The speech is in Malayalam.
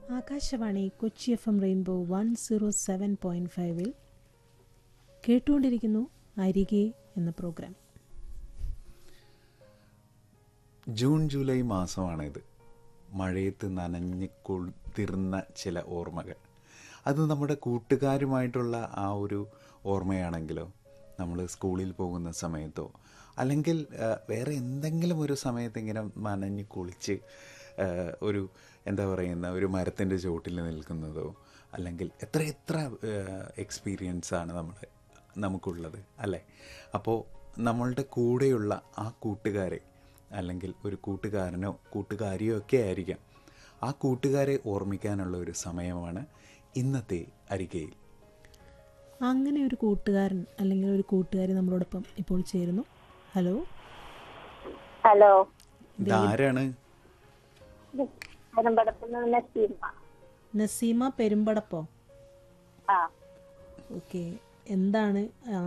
Akashvani Kochi F M rainbow one zero seven point ഫൈവിൽ കേട്ടുകൊണ്ടിരിക്കുന്നു അരികെ എന്ന പ്രോഗ്രാം ജൂൺ ജൂലൈ മാസമാണിത് മഴയത്ത് നനഞ്ഞ് കുളിർന്ന ചില ഓർമ്മകൾ അത് നമ്മുടെ കൂട്ടുകാരുമായിട്ടുള്ള ആ ഒരു ഓർമ്മയാണെങ്കിലോ നമ്മൾ സ്കൂളിൽ പോകുന്ന സമയത്തോ അല്ലെങ്കിൽ ആ, വേറെ എന്തെങ്കിലും ഒരു സമയത്ത് ഇങ്ങനെ നനഞ്ഞ് കുളിച്ച് ആ, ഒരു എന്താ പറയുന്ന ഒരു മരത്തിൻ്റെ ചുവട്ടിൽ നിൽക്കുന്നതോ അല്ലെങ്കിൽ എത്ര എത്ര എക്സ്പീരിയൻസ് ആണ് നമ്മൾ നമുക്കുള്ളത് അല്ലേ അപ്പോൾ നമ്മളുടെ കൂടെയുള്ള ആ കൂട്ടുകാരെ അല്ലെങ്കിൽ ഒരു കൂട്ടുകാരനോ കൂട്ടുകാരിയോ ഒക്കെ ആയിരിക്കാം ആ കൂട്ടുകാരെ ഓർമ്മിക്കാനുള്ള ഒരു സമയമാണ് ഇന്നത്തെ അരികയിൽ അങ്ങനെ ഒരു കൂട്ടുകാരൻ അല്ലെങ്കിൽ ഒരു കൂട്ടുകാരി നമ്മളോടൊപ്പം ഇപ്പോൾ ചേരുന്നു ഹലോ ഹലോ ഇതാരാണ് പനമ്പടത്തുനിന്ന് നസീമ നസീമ പെരുമ്പടപ്പോ ആ ഓക്കെ എന്താണ്